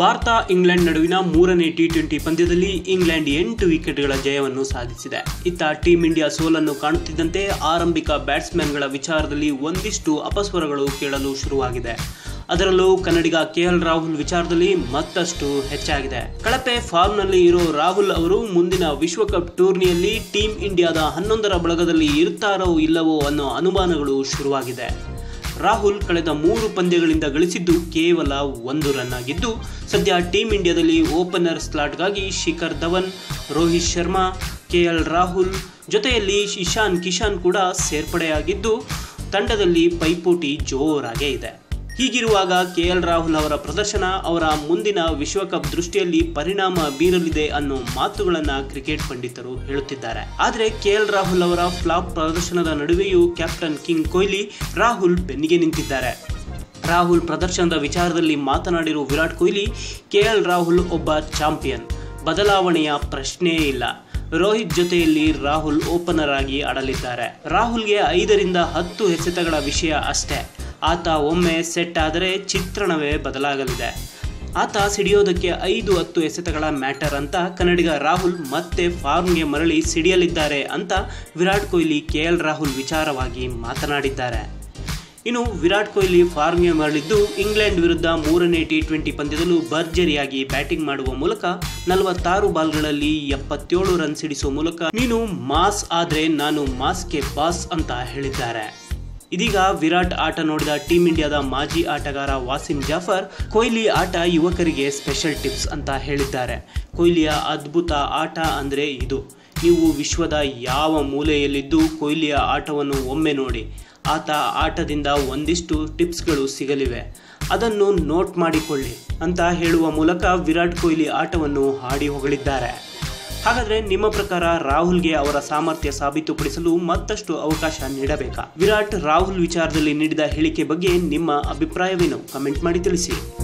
Bharat England ನಡುವಿನ ಮೂರನೇ T twenty ಪಂದ್ಯದಲ್ಲಿ ಇಂಗ್ಲೆಂಡ್ ಎಂಟು ವಿಕೆಟ್ಗಳ ಜಯವನ್ನು ಸಾಧಿಸಿದೆ ಇತ್ತ ಟೀಂ ಇಂಡಿಯಾ ಸೋಲನ್ನು ಕಾಣುತ್ತಿದ್ದಂತೆ ಆರಂಭಿಕ ಬ್ಯಾಟ್ಸ್ಮನ್ಗಳ ವಿಚಾರದಲ್ಲಿ ಒಂದಿಷ್ಟು ಅಪಸ್ವರಗಳು ಕೇಳಲು ಶುರುವಾಗಿದೆ ಅದರಲ್ಲೂ ಕನ್ನಡಿಗ ಕೆಎಲ್ ರಾಹುಲ್ ವಿಚಾರದಲ್ಲಿ ಮತ್ತಷ್ಟು ಹೆಚ್ಚಾಗಿದೆ ಕಳಪೆ ಫಾರ್ಮ್ನಲ್ಲಿ ಇರೋ ರಾಹುಲ್ ಅವರು ಮುಂದಿನ ವಿಶ್ವಕಪ್ ಟೂರ್ನಿಯಲ್ಲಿ ಟೀಂ ಇಂಡಿಯಾದ ಹನ್ನೊಂದರ ಬಳಗದಲ್ಲಿ ಇರುತ್ತಾರೋ ಇಲ್ಲವೋ ಅನ್ನೋ ಅನುಮಾನಗಳು ಶುರುವಾಗಿದೆ ರಾಹುಲ್ ಕಳೆದ ಮೂರು ಪಂದ್ಯಗಳಿಂದ ಗಳಿಸಿದ್ದು ಕೇವಲ ಒಂದು ರನ್ ಆಗಿದ್ದು ಸದ್ಯ ಟೀಂ ಇಂಡಿಯಾದಲ್ಲಿ ಓಪನರ್ ಸ್ಲಾಟ್ಗಾಗಿ ಶಿಖರ್ ಧವನ್ ರೋಹಿತ್ ಶರ್ಮಾ ಕೆಎಲ್ ರಾಹುಲ್ ಜೊತೆಯಲ್ಲಿ ಇಶಾನ್ ಕಿಶಾನ್ ಕೂಡ ಸೇರ್ಪಡೆಯಾಗಿದ್ದು ತಂಡದಲ್ಲಿ ಪೈಪೋಟಿ ಜೋರಾಗೇ ಇದೆ ಹೀಗಿರುವಾಗ ಕೆಎಲ್ ರಾಹುಲ್ ಅವರ ಪ್ರದರ್ಶನ ಅವರ ಮುಂದಿನ ವಿಶ್ವಕಪ್ ದೃಷ್ಟಿಯಲ್ಲಿ ಪರಿಣಾಮ ಬೀರಲಿದೆ ಅನ್ನೋ ಮಾತುಗಳನ್ನ ಕ್ರಿಕೆಟ್ ಪಂಡಿತರು ಹೇಳುತ್ತಿದ್ದಾರೆ ಆದರೆ ಕೆಎಲ್ ರಾಹುಲ್ ಅವರ ಫ್ಲಾಪ್ ಪ್ರದರ್ಶನದ ನಡುವೆಯೂ ಕ್ಯಾಪ್ಟನ್ ಕಿಂಗ್ ಕೊಹ್ಲಿ ರಾಹುಲ್ ಬೆನ್ನಿಗೆ ನಿಂತಿದ್ದಾರೆ ರಾಹುಲ್ ಪ್ರದರ್ಶನದ ವಿಚಾರದಲ್ಲಿ ಮಾತನಾಡಿರುವ ವಿರಾಟ್ ಕೊಹ್ಲಿ ಕೆಎಲ್ ರಾಹುಲ್ ಒಬ್ಬ ಚಾಂಪಿಯನ್ ಬದಲಾವಣೆಯ ಪ್ರಶ್ನೆಯೇ ಇಲ್ಲ ರೋಹಿತ್ ಜೊತೆಯಲ್ಲಿ ರಾಹುಲ್ ಓಪನರ್ ಆಗಿ ಆಡಲಿದ್ದಾರೆ ರಾಹುಲ್ಗೆ ಐದರಿಂದ ಹತ್ತು ಎಸೆತಗಳ ವಿಷಯ ಅಷ್ಟೇ ಆತ ಒಮ್ಮೆ ಸೆಟ್ ಆದರೆ ಚಿತ್ರಣವೇ ಬದಲಾಗಲಿದೆ ಆತ ಸಿಡಿಯೋದಕ್ಕೆ ಐದು ಹತ್ತು ಎಸೆತಗಳ ಮ್ಯಾಟರ್ ಅಂತ ಕನ್ನಡಿಗ ರಾಹುಲ್ ಮತ್ತೆ ಫಾರ್ಮ್ಗೆ ಮರಳಿ ಸಿಡಿಯಲಿದ್ದಾರೆ ಅಂತ ವಿರಾಟ್ ಕೊಹ್ಲಿ ಕೆಎಲ್ ರಾಹುಲ್ ವಿಚಾರವಾಗಿ ಮಾತನಾಡಿದ್ದಾರೆ ಇನ್ನು ವಿರಾಟ್ ಕೊಹ್ಲಿ ಫಾರ್ಮ್ಗೆ ಮರಳಿದ್ದು ಇಂಗ್ಲೆಂಡ್ ವಿರುದ್ಧ ಮೂರನೇ ಟಿ ಟ್ವೆಂಟಿ ಪಂದ್ಯದಲ್ಲೂ ಭರ್ಜರಿಯಾಗಿ ಬ್ಯಾಟಿಂಗ್ ಮಾಡುವ ಮೂಲಕ ನಲವತ್ತಾರು ಬಾಲ್ಗಳಲ್ಲಿ ಎಪ್ಪತ್ತೇಳು ರನ್ ಸಿಡಿಸುವ ಮೂಲಕ ನೀನು ಮಾಸ್ ಆದ್ರೆ ನಾನು ಮಾಸ್ಗೆ ಬಾಸ್ ಅಂತ ಹೇಳಿದ್ದಾರೆ ಇದೀಗ ವಿರಾಟ್ ಆಟ ನೋಡಿದ ಟೀಂ ಇಂಡಿಯಾದ ಮಾಜಿ ಆಟಗಾರ ವಾಸಿಂ ಜಾಫರ್ ಕೊಹ್ಲಿ ಆಟ ಯುವಕರಿಗೆ ಸ್ಪೆಷಲ್ ಟಿಪ್ಸ್ ಅಂತ ಹೇಳಿದ್ದಾರೆ ಕೊಹ್ಲಿಯ ಅದ್ಭುತ ಆಟ ಅಂದರೆ ಇದು ನೀವು ವಿಶ್ವದ ಯಾವ ಮೂಲೆಯಲ್ಲಿದ್ದು ಕೊಹ್ಲಿಯ ಆಟವನ್ನು ಒಮ್ಮೆ ನೋಡಿ ಆತ ಆಟದಿಂದ ಒಂದಿಷ್ಟು ಟಿಪ್ಸ್ಗಳು ಸಿಗಲಿವೆ ಅದನ್ನು ನೋಟ್ ಮಾಡಿಕೊಳ್ಳಿ ಅಂತ ಹೇಳುವ ಮೂಲಕ ವಿರಾಟ್ ಕೊಹ್ಲಿ ಆಟವನ್ನು ಹಾಡಿ ಹೊಗಳಿದ್ದಾರೆ ಹಾಗಾದ್ರೆ ನಿಮ್ಮ ಪ್ರಕಾರ ರಾಹುಲ್ಗೆ ಅವರ ಸಾಮರ್ಥ್ಯ ಸಾಬೀತುಪಡಿಸಲು ಮತ್ತಷ್ಟು ಅವಕಾಶ ನೀಡಬೇಕಾ ವಿರಾಟ್ ರಾಹುಲ್ ವಿಚಾರದಲ್ಲಿ ನೀಡಿದ ಹೇಳಿಕೆ ಬಗ್ಗೆ ನಿಮ್ಮ ಅಭಿಪ್ರಾಯವೇನು ಕಮೆಂಟ್ ಮಾಡಿ ತಿಳಿಸಿ